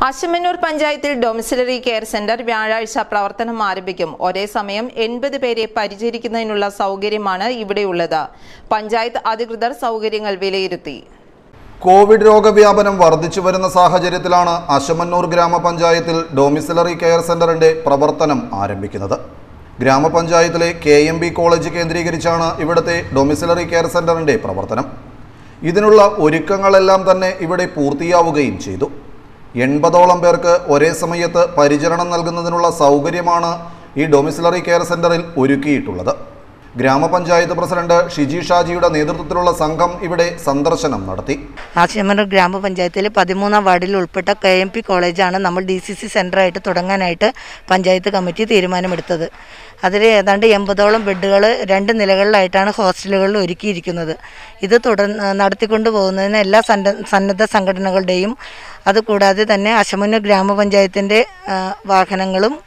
അശമന്നൂർ പഞ്ചായത്തിൽ domiciliary care centre വ്യാഴാഴ്ച പ്രവർത്തനം ആരംഭിക്കും ഒരേ സമയം എൺപത് പേരെ പരിചരിക്കുന്നതിനുള്ള സൗകര്യമാണ് ഇവിടെയുള്ളത് പഞ്ചായത്ത് അധികൃതർ സൗകര്യങ്ങൾ വിലയിരുത്തി കോവിഡ് രോഗവ്യാപനം വർദ്ധിച്ചു വരുന്ന സാഹചര്യത്തിലാണ് അശമന്നൂർ ഗ്രാമപഞ്ചായത്തിൽ ഡൊമിസിലറി കെയർ സെന്ററിന്റെ പ്രവർത്തനം ആരംഭിക്കുന്നത് ഗ്രാമപഞ്ചായത്തിലെ കെ എം ബി കോളേജ് കേന്ദ്രീകരിച്ചാണ് ഇവിടുത്തെ ഡൊമിസിലറി കെയർ സെന്ററിന്റെ പ്രവർത്തനം ഇതിനുള്ള ഒരുക്കങ്ങളെല്ലാം തന്നെ ഇവിടെ പൂർത്തിയാവുകയും ചെയ്തു എൺപതോളം പേർക്ക് ഒരേ സമയത്ത് പരിചരണം നൽകുന്നതിനുള്ള സൗകര്യമാണ് ഈ ഡൊമിസിലറി കെയർ സെന്ററിൽ ഒരുക്കിയിട്ടുള്ളത് ഗ്രാമപഞ്ചായത്ത് പ്രസിഡന്റ് ഷിജി ഷാജിയുടെ നേതൃത്വത്തിലുള്ള സംഘം ഇവിടെ സന്ദർശനം നടത്തി ആശയമന്നൂർ ഗ്രാമപഞ്ചായത്തിലെ പതിമൂന്നാം വാർഡിൽ ഉൾപ്പെട്ട കെ എം പി കോളേജാണ് നമ്മൾ ഡി സി സി സെൻ്ററായിട്ട് തുടങ്ങാനായിട്ട് പഞ്ചായത്ത് കമ്മിറ്റി തീരുമാനമെടുത്തത് അതിൽ ഏതാണ്ട് എൺപതോളം ബെഡുകൾ രണ്ട് നിലകളിലായിട്ടാണ് ഹോസ്റ്റലുകളിൽ ഒരുക്കിയിരിക്കുന്നത് ഇത് തുടർ നടത്തിക്കൊണ്ടു പോകുന്നതിന് എല്ലാ സന്ന സന്നദ്ധ സംഘടനകളുടെയും അതുകൂടാതെ തന്നെ അശമന്നൂർ ഗ്രാമപഞ്ചായത്തിൻ്റെ ആ, വാഹനങ്ങളും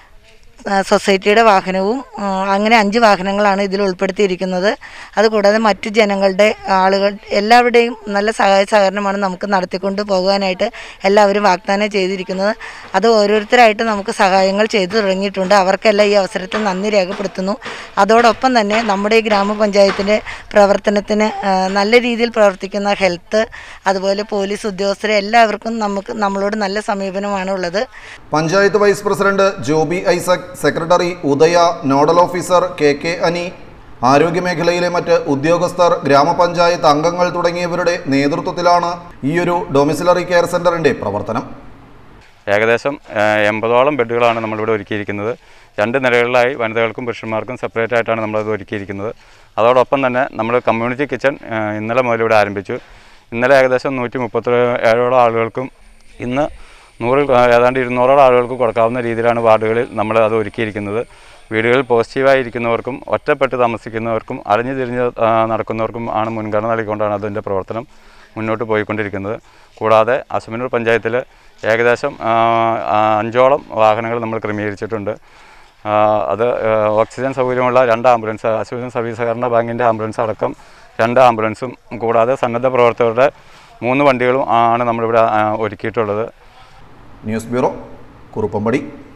ആ, സൊസൈറ്റിയുടെ വാഹനവും ആ, അങ്ങനെ അഞ്ച് വാഹനങ്ങളാണ് ഇതിൽ ഉൾപ്പെടുത്തിയിരിക്കുന്നത് അതുകൂടാതെ മറ്റു ജനങ്ങളുടെ ആളുകൾ എല്ലാവരുടെയും നല്ല സഹായ സഹകരണമാണ് നമുക്ക് നടത്തിക്കൊണ്ട് പോകാനായിട്ട് എല്ലാവരും വാഗ്ദാനം ചെയ്തിരിക്കുന്നത് അത് ഓരോരുത്തരായിട്ട് നമുക്ക് സഹായങ്ങൾ ചെയ്തു തുടങ്ങിയിട്ടുണ്ട് അവർക്കെല്ലാം ഈ അവസരത്തിൽ നന്ദി രേഖപ്പെടുത്തുന്നു അതോടൊപ്പം തന്നെ നമ്മുടെ ഈ ഗ്രാമപഞ്ചായത്തിൻ്റെ പ്രവർത്തനത്തിന് ആ, നല്ല രീതിയിൽ പ്രവർത്തിക്കുന്ന ഹെൽത്ത് അതുപോലെ പോലീസ് ഉദ്യോഗസ്ഥരെ എല്ലാവർക്കും നമുക്ക് നമ്മളോട് നല്ല സമീപനമാണ് ഉള്ളത് panchayat vice president Jobi Isaac secretary Udaya nodal officer K K Ani ആരോഗ്യമേഖലയിലെ മറ്റ് ഉദ്യോഗസ്ഥർ ഗ്രാമപഞ്ചായത്ത് അംഗങ്ങൾ തുടങ്ങിയവരുടെ നേതൃത്വത്തിലാണ് ഈയൊരു ഡൊമിസിലറി കെയർ സെന്ററിന്റെ പ്രവർത്തനം ഏകദേശം ഏഹ്, എൺപതോളം ബെഡുകളാണ് നമ്മളിവിടെ ഒരുക്കിയിരിക്കുന്നത് രണ്ട് നിലകളിലായി വനിതകൾക്കും പുരുഷന്മാർക്കും സെപ്പറേറ്റ് ആയിട്ടാണ് നമ്മളത് ഒരുക്കിയിരിക്കുന്നത് അതോടൊപ്പം തന്നെ നമ്മൾ കമ്മ്യൂണിറ്റി കിച്ചൺ ഏഹ്, ഇന്നലെ മുതൽ ഇവിടെ ആരംഭിച്ചു ഇന്നലെ ഏകദേശം നൂറ്റി മുപ്പത്തി ഏഴോളം ആളുകൾക്കും ഇന്ന് നൂറിൽ ഏഹ്, ഏതാണ്ട് ഇരുന്നൂറോളം ആളുകൾക്ക് കൊടുക്കാവുന്ന രീതിയിലാണ് വാർഡുകളിൽ നമ്മൾ അത് ഒരുക്കിയിരിക്കുന്നത് വീടുകളിൽ പോസിറ്റീവായി ഇരിക്കുന്നവർക്കും ഒറ്റപ്പെട്ട് താമസിക്കുന്നവർക്കും അലഞ്ഞു തിരിഞ്ഞ് ആ, നടക്കുന്നവർക്കും ആണ് മുൻഗണന നൽകിക്കൊണ്ടാണ് അതിൻ്റെ പ്രവർത്തനം മുന്നോട്ട് പോയിക്കൊണ്ടിരിക്കുന്നത് കൂടാതെ അസമനൂർ പഞ്ചായത്തിൽ ഏകദേശം ആ, ആ, അഞ്ചോളം വാഹനങ്ങൾ നമ്മൾ ക്രമീകരിച്ചിട്ടുണ്ട് ആ, അത് ആ, ഓക്സിജൻ സൗകര്യമുള്ള രണ്ട് ആംബുലൻസ് അസൂര്യൻ സർവീസ് സഹകരണ ബാങ്കിൻ്റെ ആംബുലൻസ് അടക്കം രണ്ട് ആംബുലൻസും കൂടാതെ സന്നദ്ധ പ്രവർത്തകരുടെ മൂന്ന് വണ്ടികളും ആണ് നമ്മളിവിടെ ആ, ഒരുക്കിയിട്ടുള്ളത് ന്യൂസ് ബ്യൂറോ കുറുപ്പമ്പടി